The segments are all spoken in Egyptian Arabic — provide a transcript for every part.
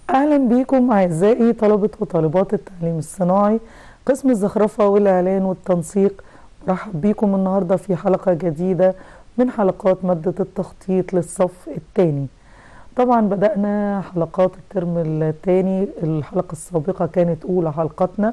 أهلا بيكم أعزائي طلبة وطالبات التعليم الصناعي قسم الزخرفة والإعلان والتنسيق برحب بيكم النهاردة في حلقة جديدة من حلقات مادة التخطيط للصف الثاني طبعا بدأنا حلقات الترم الثاني الحلقة السابقة كانت أولى حلقاتنا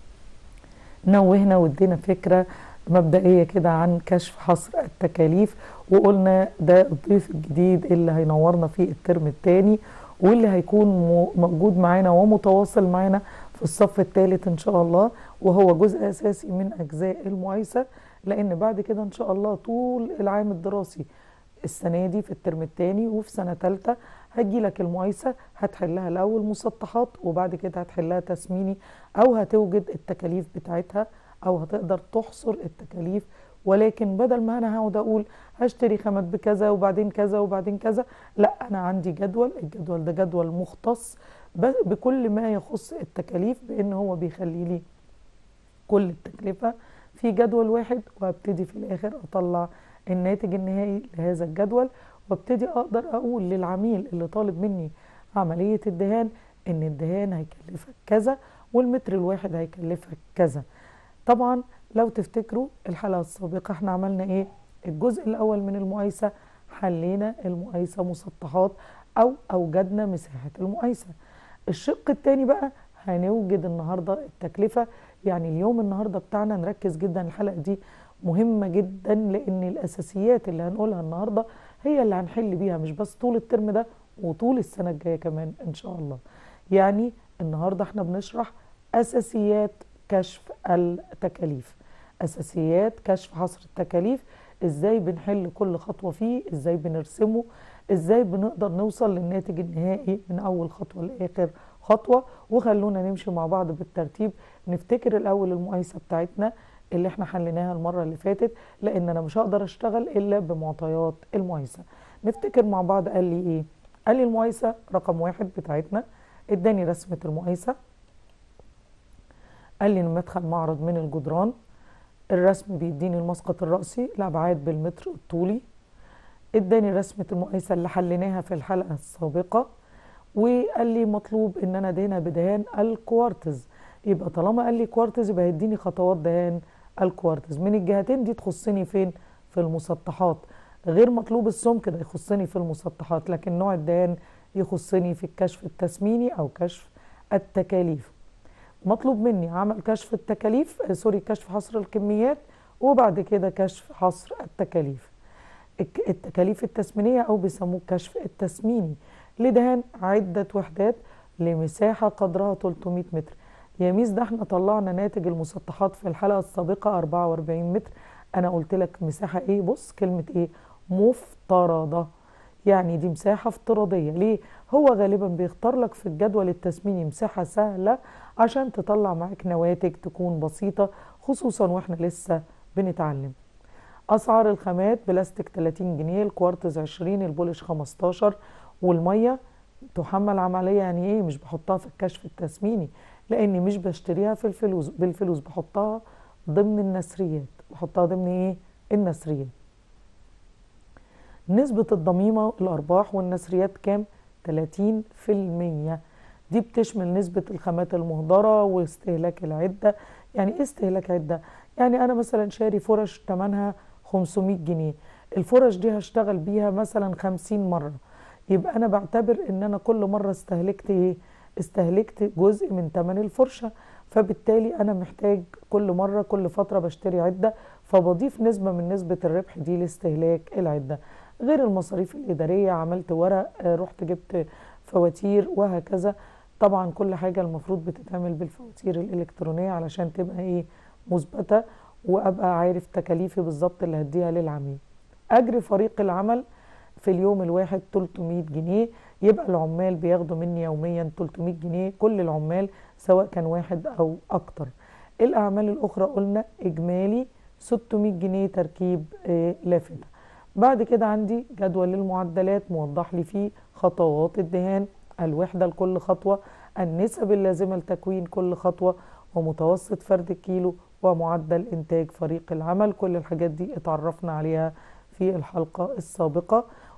نوهنا وادينا فكرة مبدئية كده عن كشف حصر التكاليف وقلنا ده الضيف الجديد اللي هينورنا في الترم الثاني واللي هيكون موجود معانا ومتواصل معانا في الصف الثالث ان شاء الله وهو جزء اساسي من اجزاء المقايسه لان بعد كده ان شاء الله طول العام الدراسي السنه دي في الترم الثاني وفي سنه ثالثه هتجي لك المقايسه هتحلها الاول مسطحات وبعد كده هتحلها تسميني او هتوجد التكاليف بتاعتها او هتقدر تحصر التكاليف ولكن بدل ما انا هقعد اقول هشتري خامات بكذا وبعدين كذا وبعدين كذا لا انا عندي جدول الجدول ده جدول مختص بكل ما يخص التكاليف بان هو بيخلي لي كل التكلفه في جدول واحد وابتدي في الاخر اطلع الناتج النهائي لهذا الجدول وابتدي اقدر اقول للعميل اللي طالب مني عمليه الدهان ان الدهان هيكلفك كذا والمتر الواحد هيكلفك كذا طبعا لو تفتكروا الحلقه السابقه احنا عملنا ايه الجزء الاول من المقايسه حلينا المقايسه مسطحات او اوجدنا مساحه المقايسه الشق الثاني بقى هنوجد النهارده التكلفه يعني اليوم النهارده بتاعنا نركز جدا الحلقه دي مهمه جدا لان الاساسيات اللي هنقولها النهارده هي اللي هنحل بيها مش بس طول الترم ده وطول السنه الجايه كمان ان شاء الله يعني النهارده احنا بنشرح اساسيات كشف التكاليف اساسيات كشف حصر التكاليف ازاي بنحل كل خطوه فيه ازاي بنرسمه ازاي بنقدر نوصل للناتج النهائي من اول خطوه لاخر خطوه وخلونا نمشي مع بعض بالترتيب نفتكر الاول المقايسه بتاعتنا اللي احنا حليناها المره اللي فاتت لان انا مش هقدر اشتغل الا بمعطيات المقايسه نفتكر مع بعض قال لي ايه قال لي المقايسه رقم واحد بتاعتنا اداني رسمه المقايسه قال لي ان مدخل معرض من الجدران الرسم بيديني المسقط الرأسي الأبعاد بالمتر الطولي اداني رسمة المقايسة اللي حليناها في الحلقة السابقة وقال لي مطلوب ان انا ادهنها بدهان الكوارتز يبقى طالما قال لي كوارتز يبقى هيديني خطوات دهان الكوارتز من الجهتين دي تخصني فين في المسطحات غير مطلوب السمك ده يخصني في المسطحات لكن نوع الدهان يخصني في الكشف التسميني او كشف التكاليف مطلوب مني عمل كشف التكاليف سوري كشف حصر الكميات وبعد كده كشف حصر التكاليف التكاليف التسمينية أو بيسموه كشف التسميني لدهان عدة وحدات لمساحة قدرها 300 متر يا ميس ده احنا طلعنا ناتج المسطحات في الحلقة السابقة 44 متر أنا قلت لك مساحة إيه بص كلمة إيه مفترضة يعني دي مساحة افتراضية ليه؟ هو غالبا بيختار لك في الجدول التسميني مساحة سهلة عشان تطلع معاك نواتج تكون بسيطة خصوصا واحنا لسه بنتعلم أسعار الخامات بلاستيك 30 جنيه الكوارتز 20 البولش 15 والمية تحمل عملية يعني ايه مش بحطها في الكشف التسميني لاني مش بشتريها في الفلوس بالفلوس بحطها ضمن النسريات بحطها ضمن ايه النسريات نسبة الضميمة الأرباح والنسريات كام؟ 30% دي بتشمل نسبة الخامات المهدرة واستهلاك العدة يعني ايه استهلاك عدة؟ يعني أنا مثلا شاري فرش تمنها 500 جنيه الفرش دي هشتغل بيها مثلا 50 مرة يبقى أنا بعتبر إن أنا كل مرة استهلكت ايه؟ استهلكت جزء من تمن الفرشة فبالتالي أنا محتاج كل مرة كل فترة بشتري عدة فبضيف نسبة من نسبة الربح دي لاستهلاك العدة غير المصاريف الإدارية عملت ورق رحت جبت فواتير وهكذا طبعا كل حاجة المفروض بتتعمل بالفواتير الإلكترونية علشان تبقى إيه مثبتة وأبقى عارف تكاليفي بالظبط اللي هديها للعميل أجر فريق العمل في اليوم الواحد 300 جنيه يبقى العمال بياخدوا مني يوميا 300 جنيه كل العمال سواء كان واحد أو أكتر الأعمال الأخرى قلنا إجمالي 600 جنيه تركيب لافتة بعد كده عندي جدول للمعدلات موضح لي فيه خطوات الدهان الوحدة لكل خطوة النسب اللازمة لتكوين كل خطوة ومتوسط فرد الكيلو ومعدل إنتاج فريق العمل كل الحاجات دي اتعرفنا عليها في الحلقة السابقة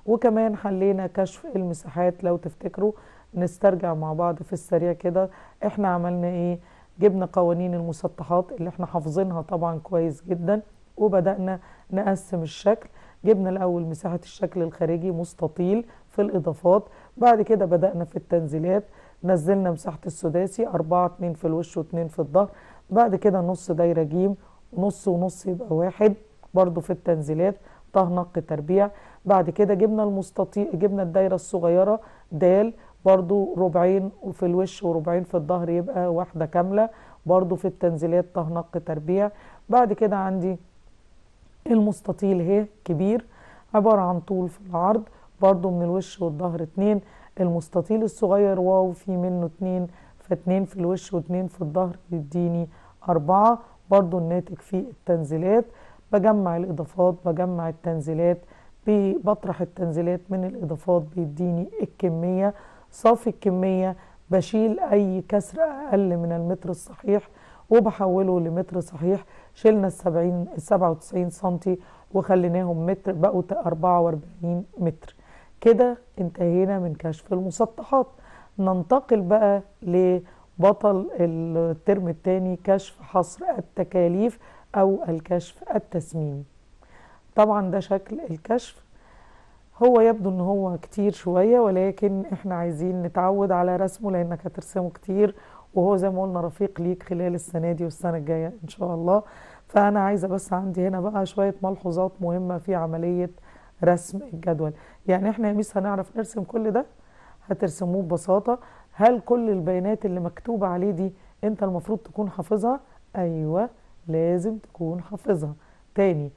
وكمان حلينا كشف المساحات لو تفتكروا نسترجع مع بعض في السريع كده احنا عملنا ايه جبنا قوانين المسطحات اللي احنا حافظينها طبعا كويس جدا وبدأنا نقسم الشكل جبنا الأول مساحة الشكل الخارجي مستطيل في الإضافات بعد كده بدأنا في التنزيلات نزلنا مساحة السداسي أربعة اتنين في الوش واتنين في الظهر بعد كده نص دايرة جيم نص ونص يبقى واحد برضو في التنزيلات طه نق تربيع بعد كده جبنا المستطيل جبنا الدايرة الصغيرة دال برضو ربعين في الوش وربعين في الظهر يبقى واحدة كاملة برضو في التنزيلات طه نق تربيع بعد كده عندي المستطيل هي كبير عبارة عن طول في العرض برضو من الوش والظهر اتنين المستطيل الصغير واو في منه اتنين فاتنين في الوش واتنين في الظهر يديني أربعة برضو الناتج في التنزيلات بجمع الإضافات بجمع التنزيلات بطرح التنزيلات من الإضافات بيديني الكمية صافي الكمية بشيل أي كسر أقل من المتر الصحيح وبحوله لمتر صحيح شلنا السبعين السبعة وتسعين سنتي وخليناهم متر بقوا أربعة وأربعين متر كده انتهينا من كشف المسطحات ننتقل بقى لبطل الترم الثاني كشف حصر التكاليف أو الكشف التسميني طبعا ده شكل الكشف هو يبدو ان هو كتير شوية ولكن احنا عايزين نتعود على رسمه لانك هترسمه كتير وهو زي ما قلنا رفيق ليك خلال السنة دي والسنة الجاية ان شاء الله فانا عايزة بس عندي هنا بقى شوية ملحوظات مهمة في عملية رسم الجدول يعني احنا يا ميس هنعرف نرسم كل ده هترسموه ببساطة هل كل البيانات اللي مكتوبة عليه دي انت المفروض تكون حافظها ايوه لازم تكون حافظها تاني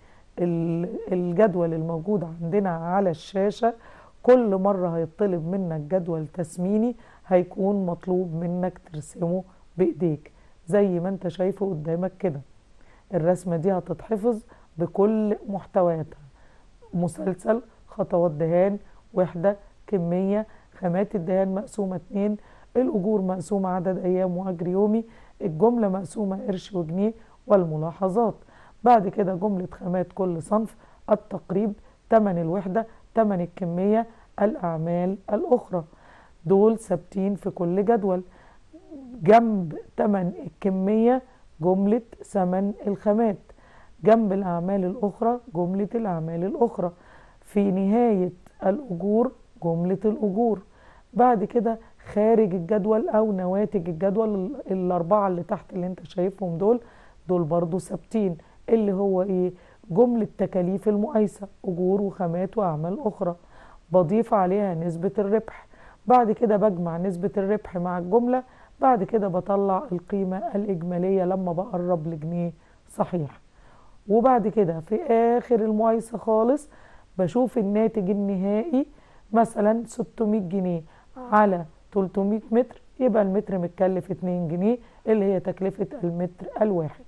الجدول الموجود عندنا على الشاشة كل مرة هيطلب منك جدول تسميني هيكون مطلوب منك ترسمه بإيديك زي ما انت شايفه قدامك كده الرسمة دي هتتحفظ بكل محتوياتها مسلسل خطوات دهان وحدة كمية خامات الدهان مقسومة اتنين الأجور مقسومة عدد أيام وأجر يومي الجملة مقسومة قرش وجنيه والملاحظات بعد كده جملة خامات كل صنف التقريب تمن الوحدة تمن الكمية الأعمال الأخرى دول ثابتين في كل جدول جنب تمن الكمية جملة ثمن الخامات جنب الأعمال الأخرى جملة الأعمال الأخرى في نهاية الأجور جملة الأجور بعد كده خارج الجدول أو نواتج الجدول الأربعة اللي تحت اللي أنت شايفهم دول دول برضو ثابتين اللي هو إيه جملة تكاليف المقايسة أجور وخامات وأعمال أخرى بضيف عليها نسبة الربح بعد كده بجمع نسبة الربح مع الجملة بعد كده بطلع القيمة الإجمالية لما بقرب لجنيه صحيح وبعد كده في آخر المقايسة خالص بشوف الناتج النهائي مثلا 600 جنيه على 300 متر يبقى المتر متكلف 2 جنيه اللي هي تكلفة المتر الواحد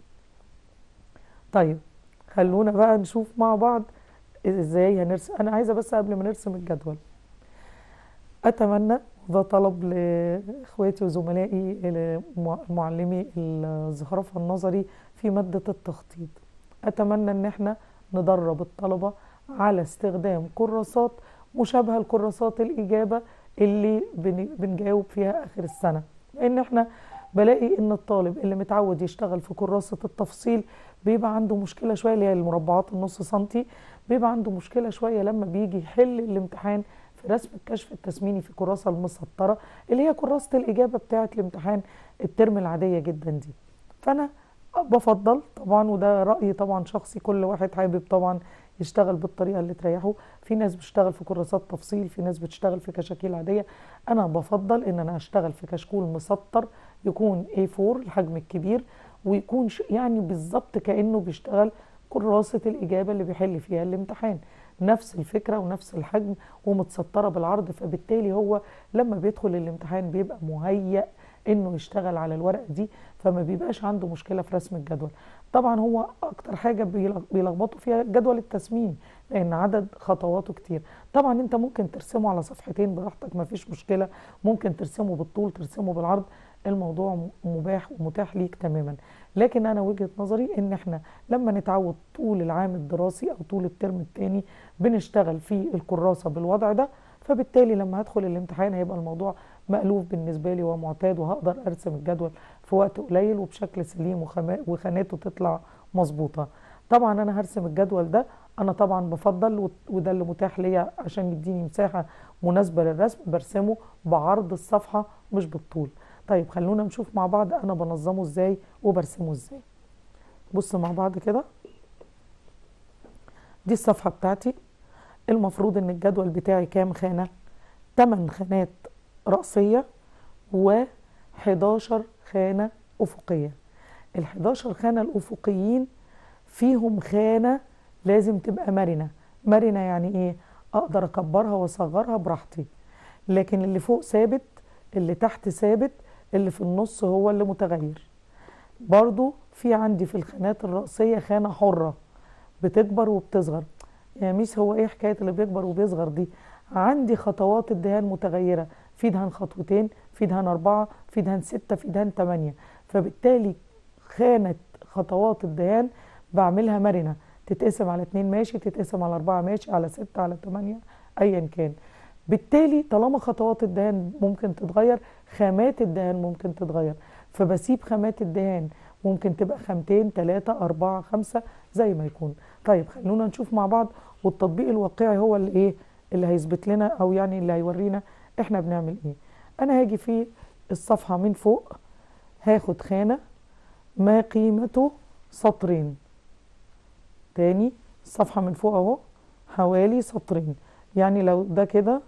طيب خلونا بقى نشوف مع بعض ازاي هنرسم انا عايزه بس قبل ما نرسم الجدول اتمنى وده طلب لاخواتي وزملائي معلمي الزخرفه النظري في ماده التخطيط اتمنى ان احنا ندرب الطلبه على استخدام كراسات مشابهه لكراسات الاجابه اللي بنجاوب فيها اخر السنه لان احنا بلاقي ان الطالب اللي متعود يشتغل في كراسه التفصيل بيبقى عنده مشكله شويه اللي هي المربعات النص سنتي بيبقى عنده مشكله شويه لما بيجي يحل الامتحان في رسم الكشف التسميني في الكراسه المسطره اللي هي كراسه الاجابه بتاعه الامتحان الترم العاديه جدا دي فانا بفضل طبعا وده راي طبعا شخصي كل واحد حابب طبعا يشتغل بالطريقه اللي تريحه في ناس بتشتغل في كراسات تفصيل في ناس بتشتغل في كشاكيل عاديه انا بفضل ان انا اشتغل في كشكول مسطر يكون A4 الحجم الكبير ويكون يعني بالظبط كانه بيشتغل كراسه الاجابه اللي بيحل فيها الامتحان نفس الفكره ونفس الحجم ومتسطره بالعرض فبالتالي هو لما بيدخل الامتحان بيبقى مهيأ انه يشتغل على الورقه دي فما بيبقاش عنده مشكله في رسم الجدول طبعا هو اكتر حاجه بيلخبطوا فيها جدول التسمين لان عدد خطواته كتير طبعا انت ممكن ترسمه على صفحتين براحتك ما فيش مشكله ممكن ترسمه بالطول ترسمه بالعرض الموضوع مباح ومتاح ليك تماما لكن انا وجهة نظري ان احنا لما نتعود طول العام الدراسي او طول الترم الثاني بنشتغل في الكراسة بالوضع ده فبالتالي لما هدخل الامتحان هيبقى الموضوع مألوف بالنسبة لي ومعتاد وهقدر ارسم الجدول في وقت قليل وبشكل سليم وخاناته تطلع مظبوطة طبعا انا هرسم الجدول ده انا طبعا بفضل وده اللي متاح ليا عشان يديني مساحة مناسبة للرسم برسمه بعرض الصفحة مش بالطول طيب خلونا نشوف مع بعض انا بنظمه ازاي وبرسمه ازاي بص مع بعض كده دي الصفحة بتاعتي المفروض ان الجدول بتاعي كام خانة 8 خانات رأسية و 11 خانة أفقية ال 11 خانة الأفقيين فيهم خانة لازم تبقى مرنة مرنة يعني ايه اقدر اكبرها واصغرها براحتي لكن اللي فوق ثابت اللي تحت ثابت اللي في النص هو اللي متغير برضو في عندي في الخانات الرأسية خانة حرة بتكبر وبتصغر يا ميس هو ايه حكاية اللي بيكبر وبيصغر دي عندي خطوات الدهان متغيرة في دهان خطوتين في دهان أربعة في دهان ستة في دهان تمانية فبالتالي خانة خطوات الدهان بعملها مرنة تتقسم على اتنين ماشي تتقسم على أربعة ماشي على ستة على تمانية أيا كان بالتالي طالما خطوات الدهان ممكن تتغير خامات الدهان ممكن تتغير فبسيب خامات الدهان ممكن تبقى خامتين ثلاثة أربعة خمسة زي ما يكون طيب خلونا نشوف مع بعض والتطبيق الواقعي هو اللي ايه اللي هيثبت لنا او يعني اللي هيورينا احنا بنعمل ايه انا هاجي في الصفحة من فوق هاخد خانة ما قيمته سطرين تاني الصفحة من فوق اهو حوالي سطرين يعني لو ده كده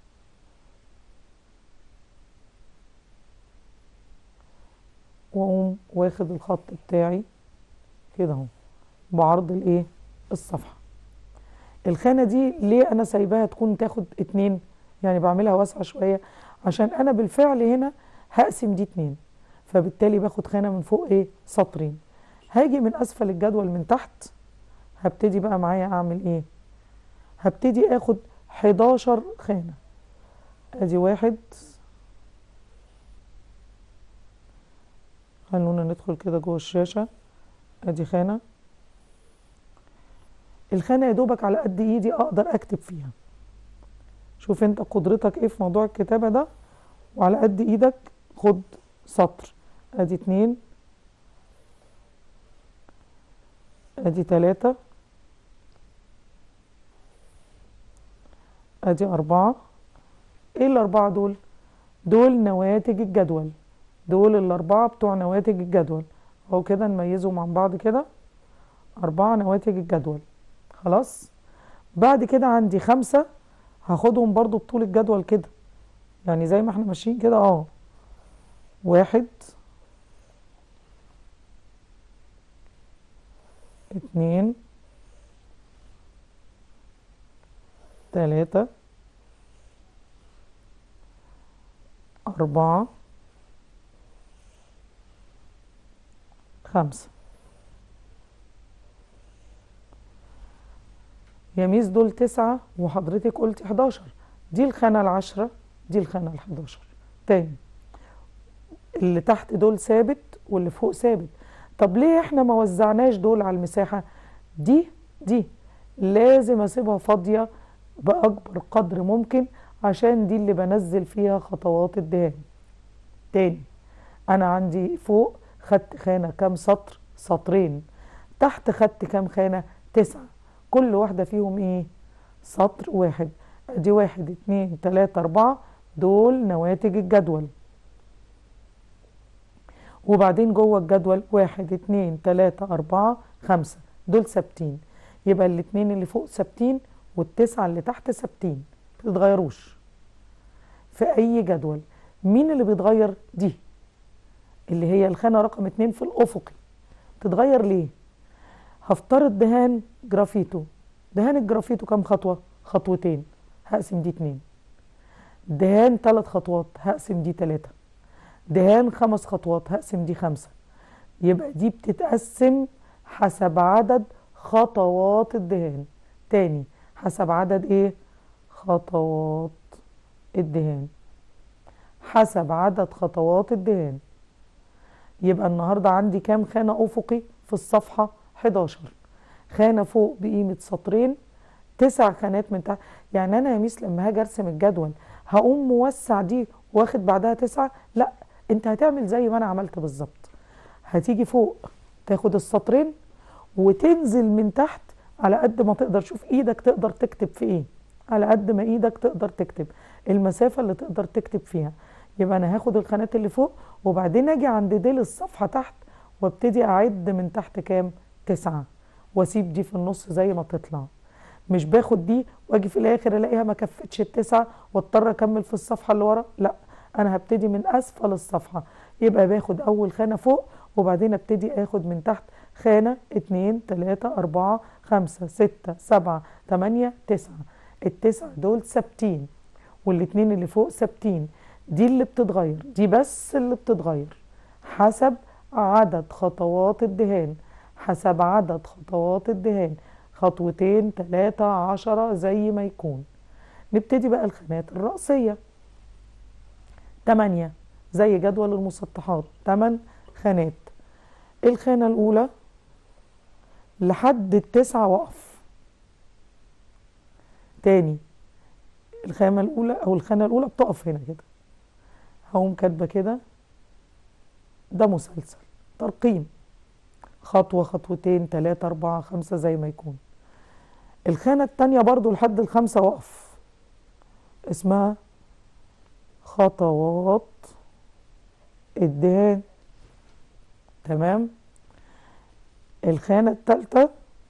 واقوم واخد الخط بتاعي كده اهو بعرض الايه الصفحه الخانه دي ليه انا سايباها تكون تاخد اتنين يعني بعملها واسعه شويه عشان انا بالفعل هنا هقسم دي اتنين فبالتالي باخد خانه من فوق ايه سطرين هاجي من اسفل الجدول من تحت هبتدي بقى معايا اعمل ايه هبتدي اخد 11 خانه ادي واحد خلونا ندخل كده جوه الشاشة ادي خانة الخانة يا دوبك على قد ايدي اقدر اكتب فيها شوف انت قدرتك ايه في موضوع الكتابة ده وعلى قد ايدك خد سطر ادي اتنين ادي تلاتة ادي اربعة ايه الاربعة دول دول نواتج الجدول دول الأربعة بتوع نواتج الجدول أهو كده نميزهم عن بعض كده أربعة نواتج الجدول خلاص بعد كده عندي خمسة هاخدهم برضو بطول الجدول كده يعني زي ما احنا ماشيين كده اه واحد اتنين تلاتة أربعة خمسة يا ميس دول تسعة وحضرتك قلتي 11 دي الخانة العشرة دي الخانة الحداشر تاني اللي تحت دول ثابت واللي فوق ثابت طب ليه احنا ما وزعناش دول على المساحة دي دي لازم اسيبها فاضية بأكبر قدر ممكن عشان دي اللي بنزل فيها خطوات الدهان تاني انا عندي فوق خدت خانة كام سطر سطرين تحت خدت كام خانة تسعة كل واحدة فيهم ايه سطر واحد ادي واحد اتنين تلاتة اربعة دول نواتج الجدول وبعدين جوه الجدول واحد اتنين تلاتة اربعة خمسة دول ثابتين يبقى الاتنين اللي فوق ثابتين والتسعة اللي تحت ثابتين متتغيروش في اي جدول مين اللي بيتغير دي اللي هي الخانة رقم اتنين في الأفقي تتغير ليه؟ هفترض دهان جرافيتو دهان الجرافيتو كام خطوة؟ خطوتين هقسم دي اتنين دهان تلات خطوات هقسم دي تلاتة دهان خمس خطوات هقسم دي خمسة يبقى دي بتتقسم حسب عدد خطوات الدهان تاني حسب عدد ايه؟ خطوات الدهان حسب عدد خطوات الدهان يبقى النهاردة عندي كام خانة أفقي في الصفحة 11 خانة فوق بقيمة سطرين تسع خانات من تحت يعني أنا يا ميس لما هاجي أرسم الجدول هقوم موسع دي واخد بعدها تسعة لا أنت هتعمل زي ما أنا عملت بالظبط هتيجي فوق تاخد السطرين وتنزل من تحت على قد ما تقدر شوف ايدك تقدر تكتب في ايه على قد ما ايدك تقدر تكتب المسافة اللي تقدر تكتب فيها يبقى انا هاخد الخانات اللي فوق وبعدين اجي عند ديل الصفحة تحت وابتدي اعد من تحت كام تسعة واسيب دي في النص زي ما تطلع مش باخد دي واجي في الاخر الاقيها ما كفتش التسعة واضطر اكمل في الصفحة اللي ورا لا انا هبتدي من اسفل الصفحة يبقى باخد اول خانة فوق وبعدين ابتدي اخد من تحت خانة اتنين تلاتة اربعة خمسة ستة سبعة تمانية تسعة التسعة دول ثابتين والاتنين اللي فوق ثابتين دي اللي بتتغير دي بس اللي بتتغير حسب عدد خطوات الدهان حسب عدد خطوات الدهان خطوتين تلاتة عشرة زي ما يكون نبتدي بقى الخانات الرأسية تمانية زي جدول المسطحات تمن خانات الخانة الأولى لحد التسعة وقف تاني الخانة الأولى أو الخانة الأولى بتقف هنا كده هقوم كاتبة كده ده مسلسل ترقيم خطوة خطوتين تلاتة أربعة خمسة زي ما يكون الخانة التانية برضو لحد الخمسة وقف اسمها خطوات الدهان تمام الخانة التالتة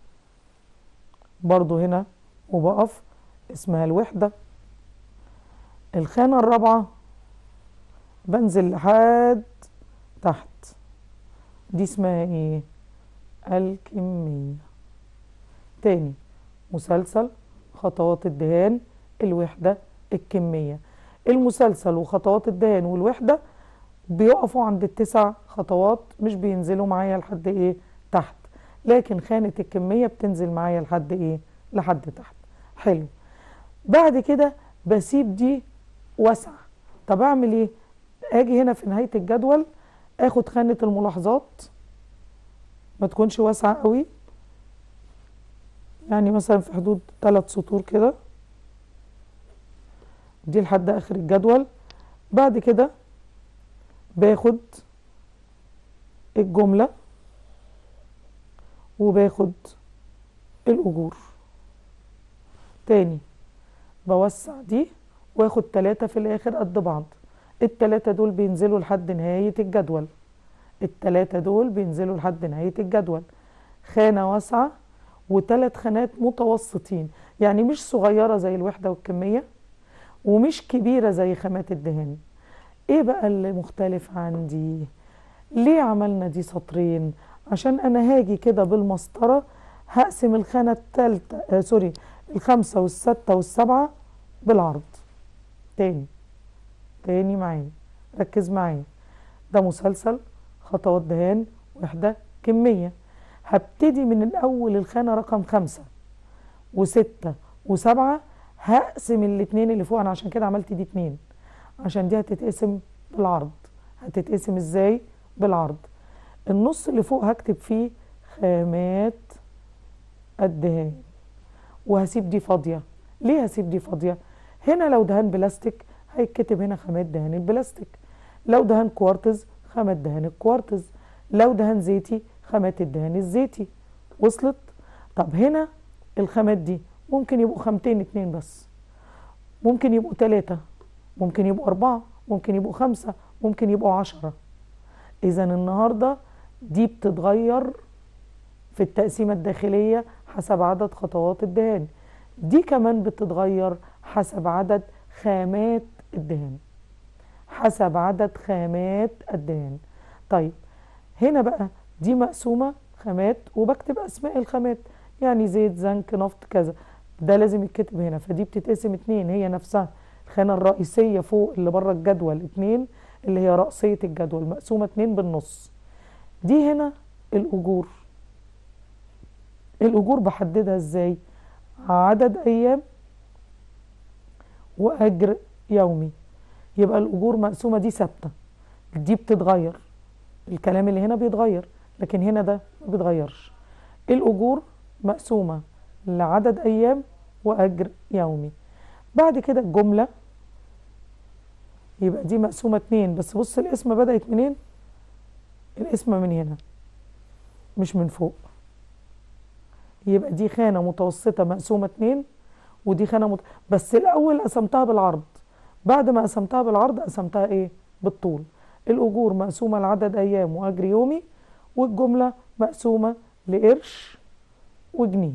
برضو هنا وبقف اسمها الوحدة الخانة الرابعة بنزل لحد تحت دي اسمها ايه الكمية تاني مسلسل خطوات الدهان الوحدة الكمية المسلسل وخطوات الدهان والوحدة بيقفوا عند التسع خطوات مش بينزلوا معايا لحد ايه تحت لكن خانة الكمية بتنزل معايا لحد ايه لحد تحت حلو بعد كده بسيب دي واسعة طب اعمل ايه اجي هنا في نهاية الجدول اخد خانة الملاحظات ما تكونش واسعة قوي يعني مثلا في حدود ثلاث سطور كده دي لحد اخر الجدول بعد كده باخد الجملة وباخد الأجور تاني بوسع دي واخد تلاتة في الآخر قد بعض التلاتة دول بينزلوا لحد نهاية الجدول التلاتة دول بينزلوا لحد نهاية الجدول خانة واسعة وتلات خانات متوسطين يعني مش صغيرة زي الوحدة والكمية ومش كبيرة زي خامات الدهان ايه بقى اللي مختلف عندي ليه عملنا دي سطرين عشان انا هاجي كده بالمسطرة هقسم الخانة التالتة آه سوري الخمسة والستة والسبعة بالعرض تاني تاني معايا ركز معايا ده مسلسل خطوات دهان وحدة كمية هبتدي من الأول الخانة رقم خمسة وستة وسبعة هقسم الاتنين اللي فوق أنا عشان كده عملت دي اتنين عشان دي هتتقسم بالعرض هتتقسم ازاي بالعرض النص اللي فوق هكتب فيه خامات الدهان وهسيب دي فاضية ليه هسيب دي فاضية هنا لو دهان بلاستيك هيتكتب هنا خامات دهان البلاستيك لو دهان كوارتز خامات دهان الكوارتز لو دهان زيتي خامات الدهان الزيتي وصلت طب هنا الخامات دي ممكن يبقوا خامتين اتنين بس ممكن يبقوا تلاتة ممكن يبقوا أربعة ممكن يبقوا خمسة ممكن يبقوا عشرة إذا النهاردة دي بتتغير في التقسيمة الداخلية حسب عدد خطوات الدهان دي كمان بتتغير حسب عدد خامات الدهان حسب عدد خامات الدهان طيب هنا بقى دي مقسومة خامات وبكتب أسماء الخامات يعني زيت زنك نفط كذا ده لازم يتكتب هنا فدي بتتقسم اتنين هي نفسها الخانة الرئيسية فوق اللي بره الجدول اتنين اللي هي رأسية الجدول مقسومة اتنين بالنص دي هنا الأجور الأجور بحددها ازاي عدد أيام وأجر يومي يبقى الأجور مقسومة دي ثابتة دي بتتغير الكلام اللي هنا بيتغير لكن هنا ده ما بيتغيرش الأجور مقسومة لعدد أيام وأجر يومي بعد كده الجملة يبقى دي مقسومة اتنين بس بص الاسم بدأت منين الاسم من هنا مش من فوق يبقى دي خانة متوسطة مقسومة اتنين ودي خانة مت... بس الأول قسمتها بالعرض بعد ما قسمتها بالعرض قسمتها ايه بالطول الأجور مقسومة لعدد أيام وأجر يومي والجملة مقسومة لقرش وجنيه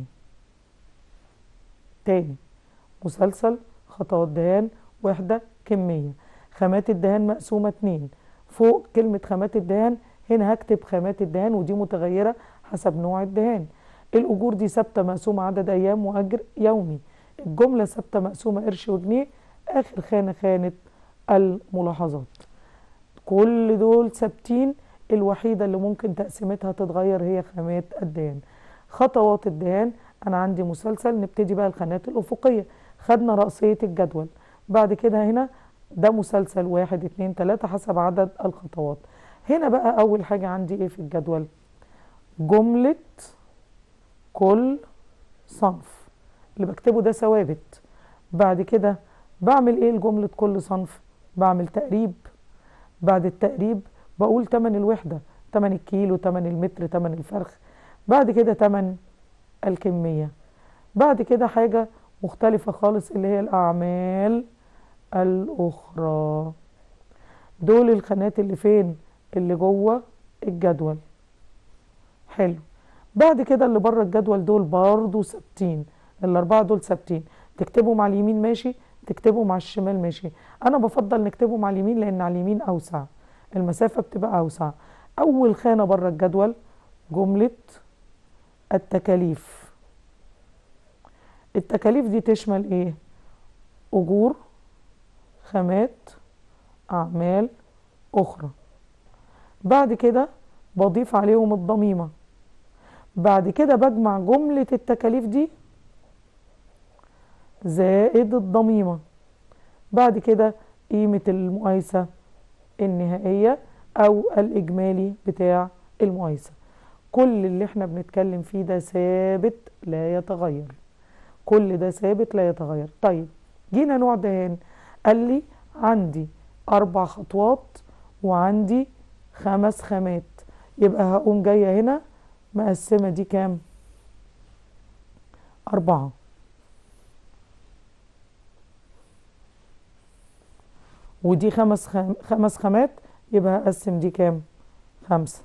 تاني مسلسل خطوات دهان وحدة كمية خامات الدهان مقسومة اتنين فوق كلمة خامات الدهان هنا هكتب خامات الدهان ودي متغيرة حسب نوع الدهان الأجور دي ثابتة مقسومة عدد أيام وأجر يومي الجملة ثابتة مقسومة قرش وجنيه آخر خانة خانة الملاحظات كل دول ثابتين الوحيدة اللي ممكن تقسيمتها تتغير هي خامات الدهان خطوات الدهان أنا عندي مسلسل نبتدي بقى الخانات الأفقية خدنا رأسية الجدول بعد كده هنا ده مسلسل واحد اتنين تلاتة حسب عدد الخطوات هنا بقى أول حاجة عندي إيه في الجدول جملة كل صنف اللي بكتبه ده ثوابت بعد كده بعمل ايه لجملة كل صنف بعمل تقريب بعد التقريب بقول تمن الوحدة تمن الكيلو تمن المتر تمن الفرخ بعد كده تمن الكمية بعد كده حاجة مختلفة خالص اللي هي الأعمال الأخرى دول الخانات اللي فين اللي جوه الجدول حلو بعد كده اللي بره الجدول دول برضو ثابتين الأربعة دول ثابتين تكتبهم على اليمين ماشي تكتبهم على الشمال ماشي أنا بفضل نكتبهم على اليمين لأن على اليمين أوسع المسافة بتبقى أوسع أول خانة بره الجدول جملة التكاليف التكاليف دي تشمل إيه؟ أجور خامات أعمال أخرى بعد كده بضيف عليهم الضميمة بعد كده بجمع جملة التكاليف دي زائد الضميمة بعد كده قيمة المقايسة النهائية أو الإجمالي بتاع المقايسة كل اللي احنا بنتكلم فيه ده ثابت لا يتغير كل ده ثابت لا يتغير طيب جينا نوع دهان قال لي عندي أربع خطوات وعندي خمس خامات يبقى هقوم جاية هنا مقسمة دي كام أربعة ودي خمس خم... خمس خامات يبقى هقسم دي كام خمسة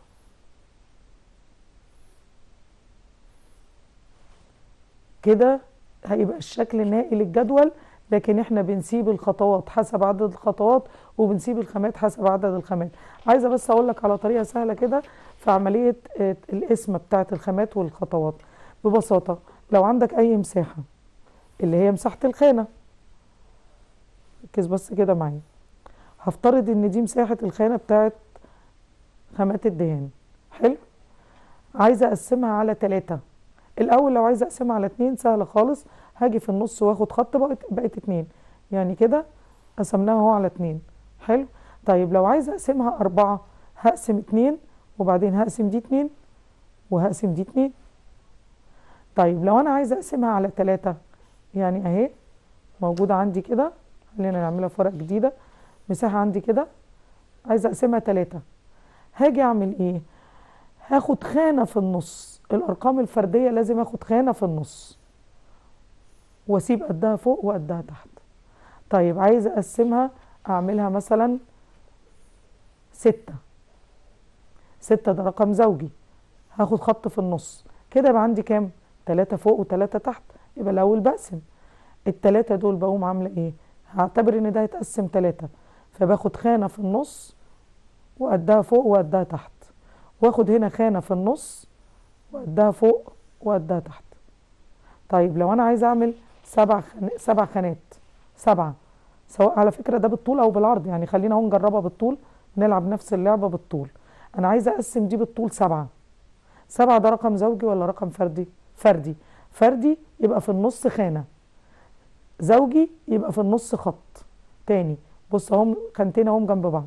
كده هيبقى الشكل النهائي للجدول لكن احنا بنسيب الخطوات حسب عدد الخطوات وبنسيب الخامات حسب عدد الخامات عايزه بس اقول لك على طريقه سهله كده في عمليه القسمه بتاعه الخامات والخطوات ببساطه لو عندك اي مساحه اللي هي مساحه الخانه ركز بس كده معايا هفترض ان دي مساحه الخانه بتاعه خامات الدهان حلو عايزه اقسمها على ثلاثة الاول لو عايزه اقسمها على اتنين سهله خالص هاجي في النص واخد خط بقت بقت اتنين يعني كده قسمناها اهو على اتنين حلو طيب لو عايزه اقسمها اربعة هقسم اتنين وبعدين هقسم دي اتنين وهقسم دي اتنين طيب لو انا عايزه اقسمها على تلاتة يعني اهي موجوده عندي كده خلينا نعملها في ورقه جديده مساحه عندي كده عايزه اقسمها تلاتة هاجي اعمل ايه هاخد خانه في النص الارقام الفرديه لازم اخد خانه في النص واسيب قدها فوق وقدها تحت طيب عايزه اقسمها اعملها مثلا ستة ستة ده رقم زوجي هاخد خط في النص كده يبقى عندي كام تلاتة فوق وتلاتة تحت يبقى الاول بقسم التلاتة دول بقوم عامله ايه هعتبر ان ده هيتقسم تلاتة فباخد خانه في النص وقدها فوق وقدها تحت واخد هنا خانه في النص وقدها فوق وقدها تحت طيب لو انا عايزه اعمل سبع خن... سبع خانات سبعه سواء على فكره ده بالطول او بالعرض يعني خلينا اهو نجربها بالطول نلعب نفس اللعبه بالطول انا عايزه اقسم دي بالطول سبعه سبعه ده رقم زوجي ولا رقم فردي فردي فردي يبقى في النص خانه زوجي يبقى في النص خط تاني بص اهم خانتين اهم جنب بعض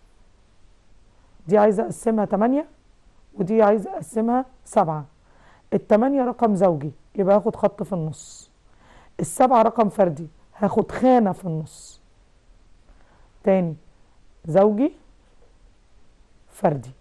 دي عايزه اقسمها 8 ودي عايزه اقسمها 7 التمانية رقم زوجي يبقى هاخد خط في النص السبعة رقم فردي هاخد خانة في النص تاني زوجي فردي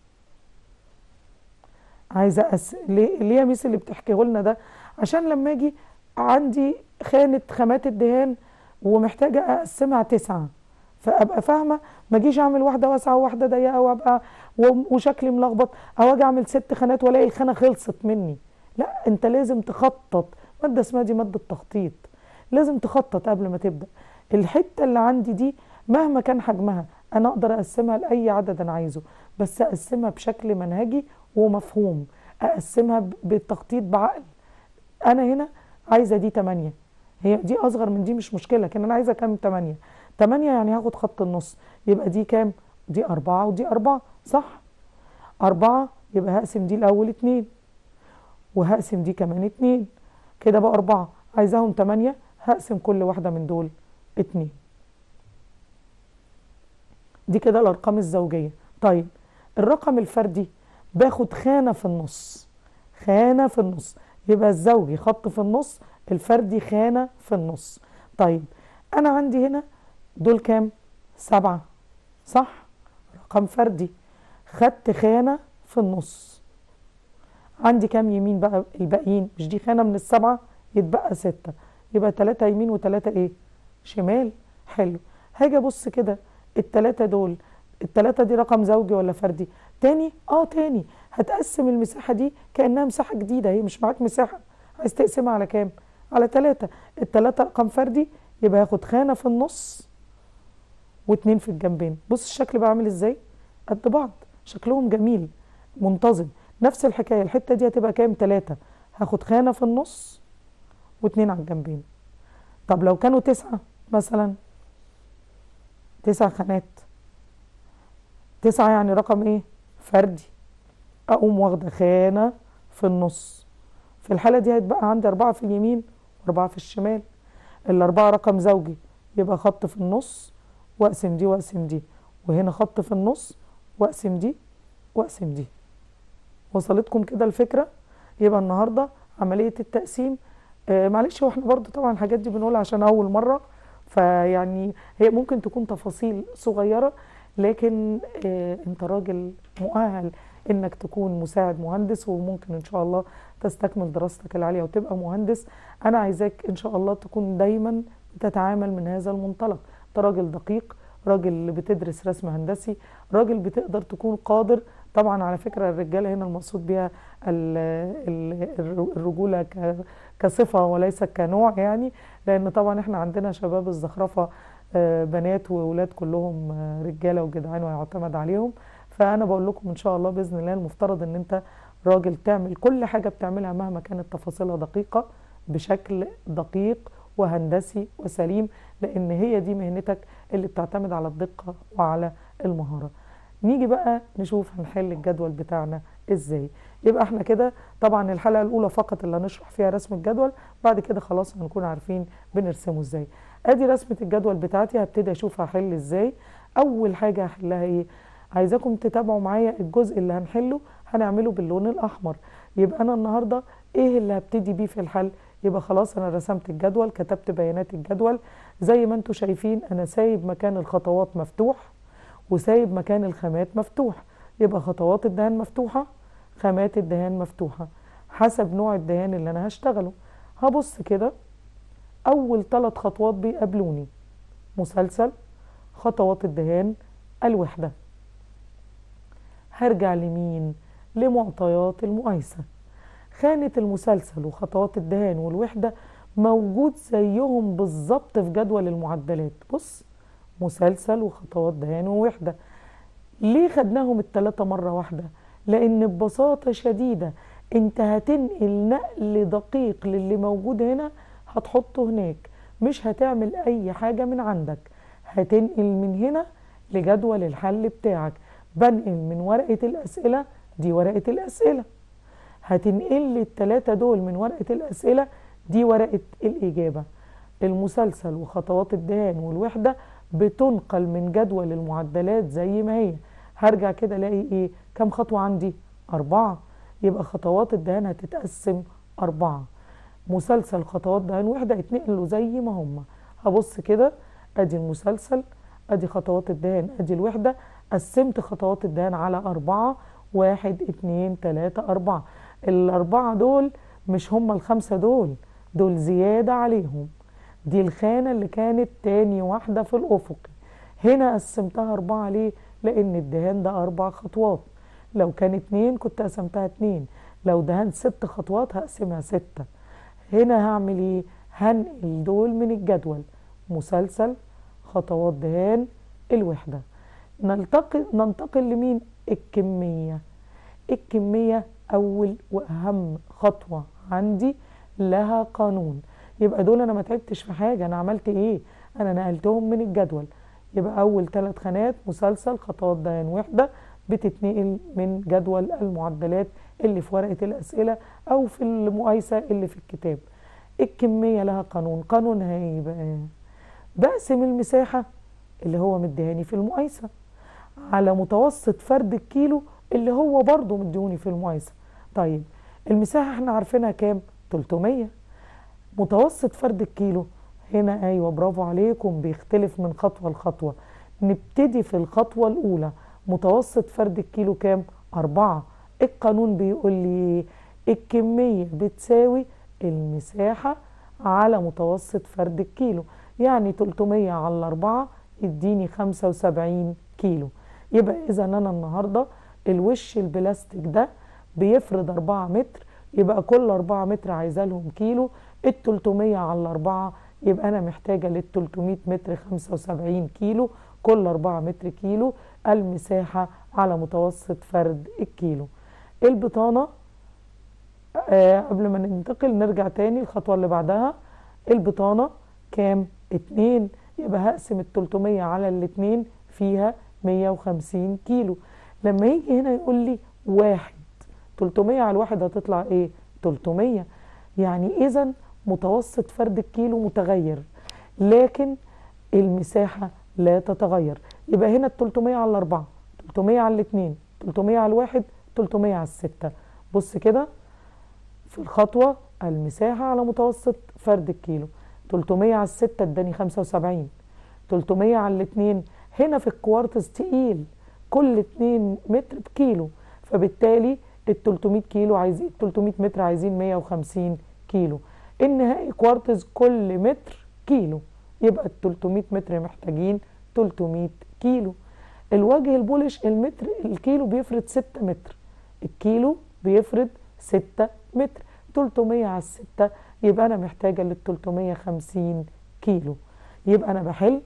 عايزه أس... ليه ليه يا ميس اللي بتحكيه لنا ده عشان لما اجي عندي خانه خامات الدهان ومحتاجه اقسمها تسعه فابقى فاهمه ما اجيش اعمل واحده واسعه وواحده ضيقه وابقى و- وشكلي ملخبط او اجي اعمل ست خانات والاقي الخانه خلصت مني لا انت لازم تخطط ماده اسمها دي ماده تخطيط لازم تخطط قبل ما تبدا الحته اللي عندي دي مهما كان حجمها انا اقدر اقسمها لاي عدد انا عايزه بس اقسمها بشكل منهجي ومفهوم اقسمها ب- بالتخطيط بعقل انا هنا عايزه دي 8 هي دي اصغر من دي مش مشكله لكن انا عايزه كام 8 8 يعني هاخد خط النص يبقى دي كام دي أربعة ودي أربعة صح أربعة يبقى هقسم دي الأول اتنين وهقسم دي كمان اتنين كده بقى أربعة عايزاهم تمانية هقسم كل واحدة من دول اتنين دي كده الأرقام الزوجية طيب الرقم الفردي باخد خانة في النص خانة في النص يبقى الزوجي خط في النص الفردي خانة في النص طيب أنا عندي هنا دول كام؟ سبعة صح؟ رقم فردي خدت خانة في النص عندي كام يمين بقى الباقيين مش دي خانة من السبعة يتبقى ستة يبقى تلاتة يمين وتلاتة ايه شمال حلو هاجي ابص كده التلاتة دول التلاتة دي رقم زوجي ولا فردي تاني اه تاني هتقسم المساحة دي كأنها مساحة جديدة هي مش معاك مساحة عايز تقسمها على كام على تلاتة التلاتة رقم فردي يبقى هاخد خانة في النص واتنين في الجنبين بص الشكل بقى عامل ازاي قد بعض شكلهم جميل منتظم نفس الحكايه الحته دي هتبقى كام تلاتة هاخد خانه في النص واتنين على الجنبين طب لو كانوا تسعة مثلا تسع خانات تسعة يعني رقم ايه فردي اقوم واخده خانه في النص في الحاله دي هيتبقى عندي اربعه في اليمين واربعه في الشمال الاربعه رقم زوجي يبقى خط في النص واقسم دي واقسم دي وهنا خط في النص واقسم دي واقسم دي وصلتكم كده الفكره يبقى النهارده عمليه التقسيم آه معلش هو احنا برضو طبعا الحاجات دي بنقولها عشان اول مره فيعني هي ممكن تكون تفاصيل صغيره لكن آه انت راجل مؤهل انك تكون مساعد مهندس وممكن ان شاء الله تستكمل دراستك العاليه وتبقى مهندس انا عايزاك ان شاء الله تكون دايما بتتعامل من هذا المنطلق انت راجل دقيق راجل بتدرس رسم هندسي راجل بتقدر تكون قادر طبعا على فكرة الرجالة هنا المقصود بها ال- ال- الرجولة ك- كصفة وليس كنوع يعني لأن طبعا احنا عندنا شباب الزخرفة آه، بنات وولاد كلهم آه، رجالة وجدعان ويعتمد عليهم فأنا بقول لكم إن شاء الله بإذن الله المفترض إن أنت راجل تعمل كل حاجة بتعملها مهما كانت تفاصيلها دقيقة بشكل دقيق وهندسي وسليم لأن هي دي مهنتك اللي بتعتمد على الدقة وعلى المهارة نيجي بقى نشوف هنحل الجدول بتاعنا ازاي يبقى احنا كده طبعا الحلقة الأولى فقط اللي هنشرح فيها رسم الجدول بعد كده خلاص هنكون عارفين بنرسمه ازاي ادي رسمة الجدول بتاعتي هبتدي اشوف هحل ازاي اول حاجة هحلها ايه عايزاكم تتابعوا معايا الجزء اللي هنحله هنعمله باللون الاحمر يبقى انا النهارده ايه اللي هبتدي بيه في الحل يبقى خلاص انا رسمت الجدول كتبت بيانات الجدول زي ما انتم شايفين انا سايب مكان الخطوات مفتوح وسايب مكان الخامات مفتوح يبقى خطوات الدهان مفتوحة خامات الدهان مفتوحة حسب نوع الدهان اللي انا هشتغله هبص كده اول ثلاث خطوات بيقابلوني مسلسل خطوات الدهان الوحدة هرجع لمين لمعطيات المقايسة خانة المسلسل وخطوات الدهان والوحدة موجود زيهم بالظبط في جدول المعدلات بص مسلسل وخطوات دهان ووحدة ليه خدناهم التلاتة مرة واحدة لأن ببساطة شديدة انت هتنقل نقل دقيق للي موجود هنا هتحطه هناك مش هتعمل أي حاجة من عندك هتنقل من هنا لجدول الحل بتاعك بنقل من ورقة الأسئلة دي ورقة الأسئلة هتنقل لي التلاتة دول من ورقة الأسئلة دي ورقة الإجابة المسلسل وخطوات الدهان والوحدة بتنقل من جدول المعدلات زي ما هي هرجع كده الاقي ايه كم خطوة عندي أربعة يبقى خطوات الدهان هتتقسم أربعة مسلسل خطوات دهان وحدة يتنقلوا زي ما هما هبص كده ادي المسلسل ادي خطوات الدهان ادي الوحدة قسمت خطوات الدهان على أربعة واحد اتنين تلاتة أربعة الأربعة دول مش هما الخمسة دول دول زيادة عليهم دي الخانة اللي كانت تاني واحدة في الأفقي هنا قسمتها أربعة ليه؟ لأن الدهان ده أربع خطوات لو كان اتنين كنت قسمتها اتنين لو دهان ست خطوات هقسمها ستة هنا هعمل ايه؟ هنقل دول من الجدول مسلسل خطوات دهان الوحدة ننتقل ننتقل لمين؟ الكمية الكمية أول وأهم خطوة عندي لها قانون يبقى دول أنا ما تعبتش في حاجة أنا عملت إيه؟ أنا نقلتهم من الجدول يبقى أول ثلاث خانات مسلسل خطوات دهان وحدة بتتنقل من جدول المعدلات اللي في ورقة الأسئلة أو في المقايسة اللي في الكتاب الكمية لها قانون قانونها إيه بقى؟ بقسم المساحة اللي هو مديهاني في المقايسة على متوسط فرد الكيلو اللي هو برضه مديوني في المقايسة طيب المساحة احنا عارفينها كام 300 متوسط فرد الكيلو هنا ايوه برافو عليكم بيختلف من خطوة لخطوة نبتدي في الخطوة الأولى متوسط فرد الكيلو كام؟ أربعة القانون بيقول لي الكمية بتساوي المساحة على متوسط فرد الكيلو يعني 300 على 4 يديني 75 كيلو يبقى إذا أنا النهاردة الوش البلاستيك ده بيفرض 4 متر يبقى كل 4 متر عايزة لهم كيلو ال 300 على 4 يبقى أنا محتاجة لل 300 متر 75 كيلو كل 4 متر كيلو المساحة على متوسط فرد الكيلو البطانة آه قبل ما ننتقل نرجع تاني الخطوة اللي بعدها البطانة كام؟ اتنين يبقى هقسم ال 300 على الاتنين فيها 150 كيلو لما يجي هنا يقول لي واحد 300 على الواحد هتطلع ايه؟ 300 يعني اذا متوسط فرد الكيلو متغير لكن المساحة لا تتغير يبقى هنا ال 300 على الأربعة 300 على الاثنين 300 على الواحد 300 على الستة بص كده في الخطوة المساحة على متوسط فرد الكيلو 300 على الستة اداني 75 300 على الاثنين هنا في الكوارتز تقيل كل 2 متر بكيلو فبالتالي ال 300 كيلو عايزين 300 متر عايزين 150 كيلو النهائي كوارتز كل متر كيلو يبقى ال 300 متر محتاجين 300 كيلو الوجه البولش المتر الكيلو بيفرد 6 متر الكيلو بيفرد 6 متر 300 على 6 يبقى انا محتاجه لل 350 كيلو يبقى انا بحل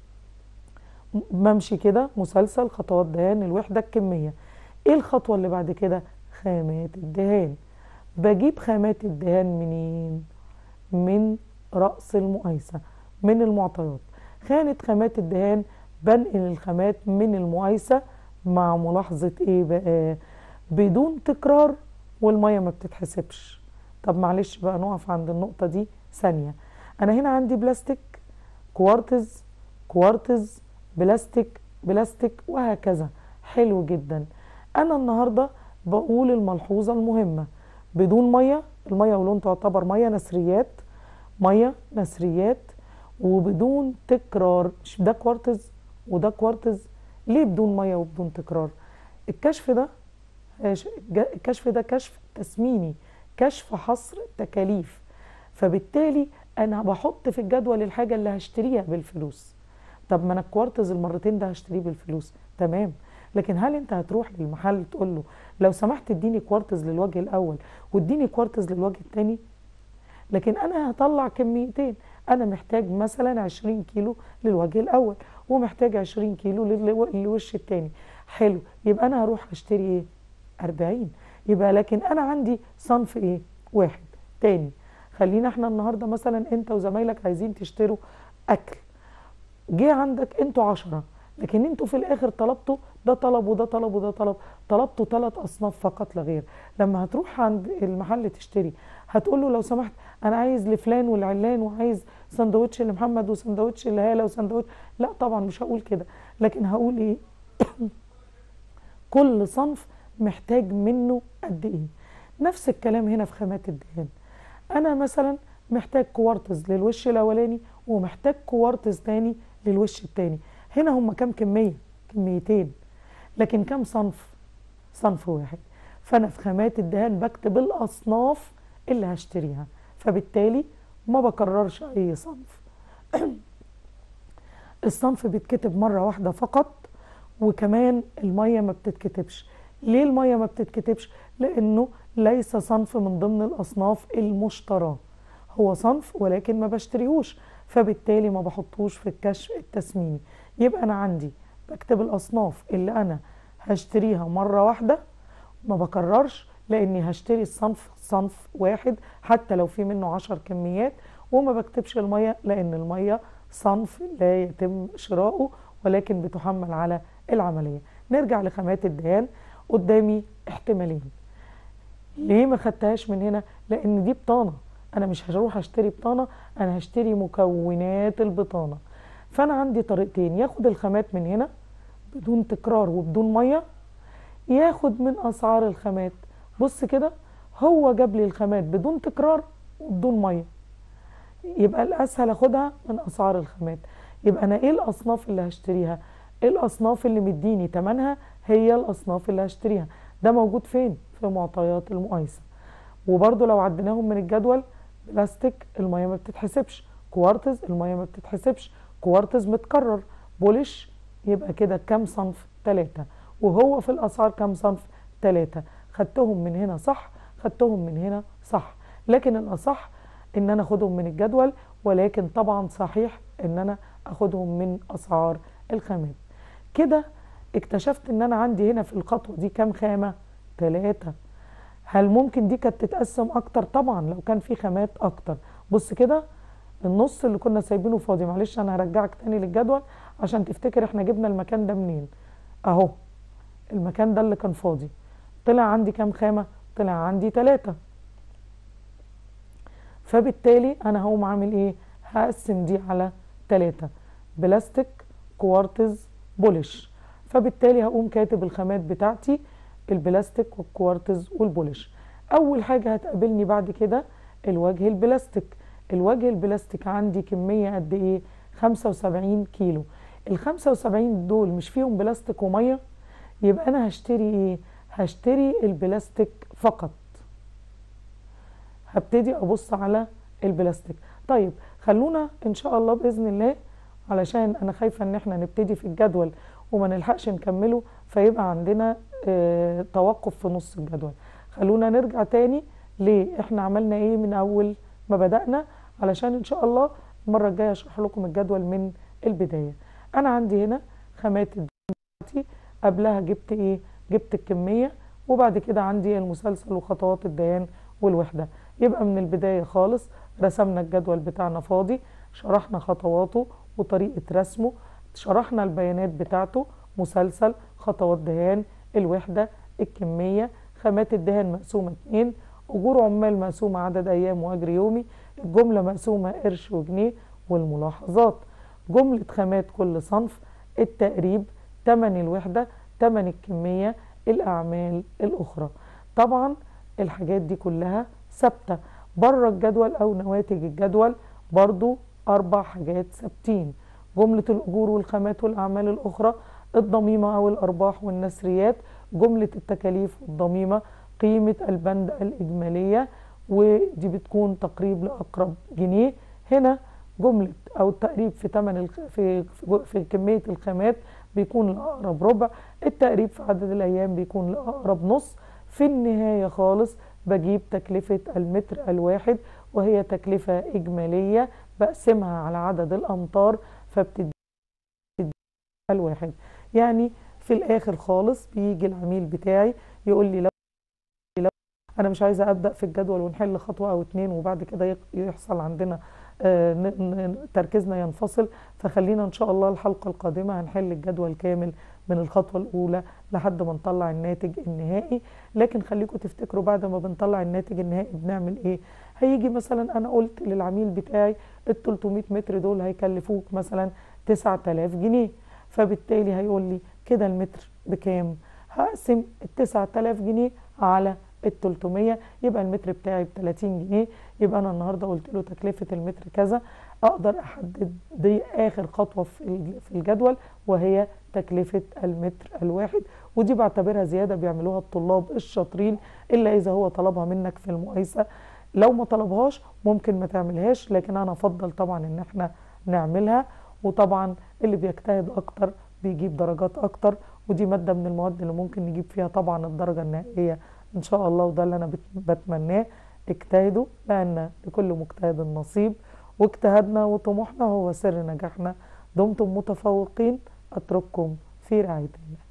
بمشي كده مسلسل خطوات دهان الوحده الكميه ايه الخطوه اللي بعد كده خامات الدهان بجيب خامات الدهان منين من رأس المقايسة من المعطيات خانة خامات الدهان بنقل الخامات من المقايسة مع ملاحظة ايه بقى بدون تكرار والمية ما بتتحسبش طب معلش بقى نقف عند النقطة دي ثانية انا هنا عندي بلاستيك كوارتز كوارتز بلاستيك بلاستيك وهكذا حلو جدا انا النهاردة بقول الملحوظة المهمة بدون مية المية ولون تعتبر مية نسريات مية نسريات وبدون تكرار مش ده كوارتز وده كوارتز ليه بدون مية وبدون تكرار الكشف ده الكشف ده كشف تسميني كشف حصر تكاليف فبالتالي انا بحط في الجدول الحاجه اللي هشتريها بالفلوس طب ما انا الكوارتز المرتين ده هشتريه بالفلوس تمام لكن هل انت هتروح للمحل تقول له لو سمحت اديني كوارتز للوجه الاول واديني كوارتز للوجه الثاني لكن انا هطلع كميتين انا محتاج مثلا 20 كيلو للوجه الاول ومحتاج 20 كيلو للوش الثاني حلو يبقى انا هروح اشتري ايه 40 يبقى لكن انا عندي صنف ايه واحد تاني خلينا احنا النهارده مثلا انت وزمايلك عايزين تشتروا اكل جه عندك انتوا عشرة لكن انتوا في الاخر طلبتوا ده طلب وده طلب وده طلب طلبتوا ثلاث اصناف فقط لا غير لما هتروح عند المحل تشتري هتقول له لو سمحت انا عايز لفلان والعلان وعايز سندوتش لمحمد وسندوتش لهاله وسندوتش لا طبعا مش هقول كده لكن هقول ايه كل صنف محتاج منه قد ايه نفس الكلام هنا في خامات الدهان انا مثلا محتاج كوارتز للوش الاولاني ومحتاج كوارتز تاني للوش التاني هنا هم كام كميه كميتين لكن كام صنف صنف واحد فانا في خامات الدهان بكتب الاصناف اللي هشتريها فبالتالي ما بكررش اي صنف الصنف بيتكتب مره واحده فقط وكمان الميه ما بتتكتبش ليه الميه ما بتتكتبش لانه ليس صنف من ضمن الاصناف المشتراه هو صنف ولكن ما بشتريهوش فبالتالي ما بحطوش في الكشف التسميني يبقى انا عندي بكتب الاصناف اللي انا هشتريها مره واحده ما بكررش لاني هشتري الصنف صنف واحد حتى لو في منه عشر كميات وما بكتبش الميه لان الميه صنف لا يتم شراؤه ولكن بتحمل على العمليه نرجع لخامات الدهان قدامي احتمالين ليه ما خدتهاش من هنا لان دي بطانه انا مش هروح اشتري بطانه انا هشتري مكونات البطانه فانا عندي طريقتين ياخد الخامات من هنا بدون تكرار وبدون ميه ياخد من اسعار الخامات بص كده هو جاب لي الخامات بدون تكرار وبدون ميه يبقى الاسهل اخدها من اسعار الخامات يبقى انا ايه الاصناف اللي هشتريها ايه الاصناف اللي مديني تمنها هي الاصناف اللي هشتريها ده موجود فين في معطيات المقايسه وبرده لو عديناهم من الجدول بلاستيك الميه ما بتتحسبش كوارتز الميه ما بتتحسبش كوارتز متكرر بولش يبقى كده كام صنف ثلاثة وهو في الاسعار كام صنف ثلاثة خدتهم من هنا صح خدتهم من هنا صح لكن الاصح ان انا اخدهم من الجدول ولكن طبعا صحيح ان انا اخدهم من اسعار الخامات كده اكتشفت ان انا عندي هنا في الخطوه دي كام خامه ثلاثة هل ممكن دي كانت تتقسم اكتر طبعا لو كان في خامات اكتر بص كده النص اللي كنا سايبينه فاضي معلش انا هرجعك تاني للجدول عشان تفتكر احنا جبنا المكان ده منين اهو المكان ده اللي كان فاضي طلع عندي كام خامه طلع عندي ثلاثة فبالتالي انا هقوم عامل ايه هقسم دي على ثلاثة بلاستيك كوارتز بولش فبالتالي هقوم كاتب الخامات بتاعتي البلاستيك والكوارتز والبولش اول حاجه هتقابلني بعد كده الوجه البلاستيك الوجه البلاستيك عندي كميه قد ايه 75 كيلو ال 75 دول مش فيهم بلاستيك وميه يبقى انا هشتري ايه هشتري البلاستيك فقط هبتدي ابص على البلاستيك طيب خلونا ان شاء الله باذن الله علشان انا خايفه ان احنا نبتدي في الجدول وما نلحقش نكمله فيبقى عندنا اه توقف في نص الجدول خلونا نرجع تاني ليه احنا عملنا ايه من اول ما بدأنا علشان ان شاء الله المرة الجاية اشرح لكم الجدول من البداية انا عندي هنا خامات بتاعتي قبلها جبت ايه جبت الكمية وبعد كده عندي المسلسل وخطوات الدهان والوحدة يبقى من البداية خالص رسمنا الجدول بتاعنا فاضي شرحنا خطواته وطريقة رسمه شرحنا البيانات بتاعته مسلسل خطوات دهان الوحدة الكمية خامات الدهان مقسومة اتنين أجور عمال مقسومة عدد أيام وأجر يومي الجملة مقسومة قرش وجنيه والملاحظات جملة خامات كل صنف التقريب تمن الوحدة تمن الكمية الأعمال الأخرى طبعا الحاجات دي كلها ثابتة بره الجدول أو نواتج الجدول برضو أربع حاجات ثابتين جملة الأجور والخامات والأعمال الأخرى الضميمة أو الأرباح والنسريات جملة التكاليف والضميمة قيمة البند الإجمالية ودي بتكون تقريب لأقرب جنيه هنا جملة أو التقريب في تمن الخ... في في كمية الخامات بيكون لأقرب ربع التقريب في عدد الأيام بيكون لأقرب نص في النهاية خالص بجيب تكلفة المتر الواحد وهي تكلفة إجمالية بقسمها على عدد الأمتار فبتدي الواحد يعني في الآخر خالص بيجي العميل بتاعي يقول لي لو انا مش عايزه ابدا في الجدول ونحل خطوه او اتنين وبعد كده يحصل عندنا تركيزنا ينفصل فخلينا ان شاء الله الحلقه القادمه هنحل الجدول كامل من الخطوه الاولى لحد ما نطلع الناتج النهائي لكن خليكم تفتكروا بعد ما بنطلع الناتج النهائي بنعمل ايه هيجي مثلا انا قلت للعميل بتاعي ال 300 متر دول هيكلفوك مثلا 9000 جنيه فبالتالي هيقول لي كده المتر بكام هقسم ال 9000 جنيه على ال 300 يبقى المتر بتاعي ب 30 جنيه يبقى انا النهارده قلت له تكلفه المتر كذا اقدر احدد دي اخر خطوه في في الجدول وهي تكلفه المتر الواحد ودي بعتبرها زياده بيعملوها الطلاب الشاطرين الا اذا هو طلبها منك في المقايسه لو ما طلبهاش ممكن ما تعملهاش لكن انا افضل طبعا ان احنا نعملها وطبعا اللي بيجتهد اكتر بيجيب درجات اكتر ودي ماده من المواد اللي ممكن نجيب فيها طبعا الدرجه النهائيه ان شاء الله وده اللي انا بتمناه اجتهدوا لان لكل مجتهد نصيب واجتهادنا وطموحنا هو سر نجاحنا دمتم متفوقين اترككم في رعايه الله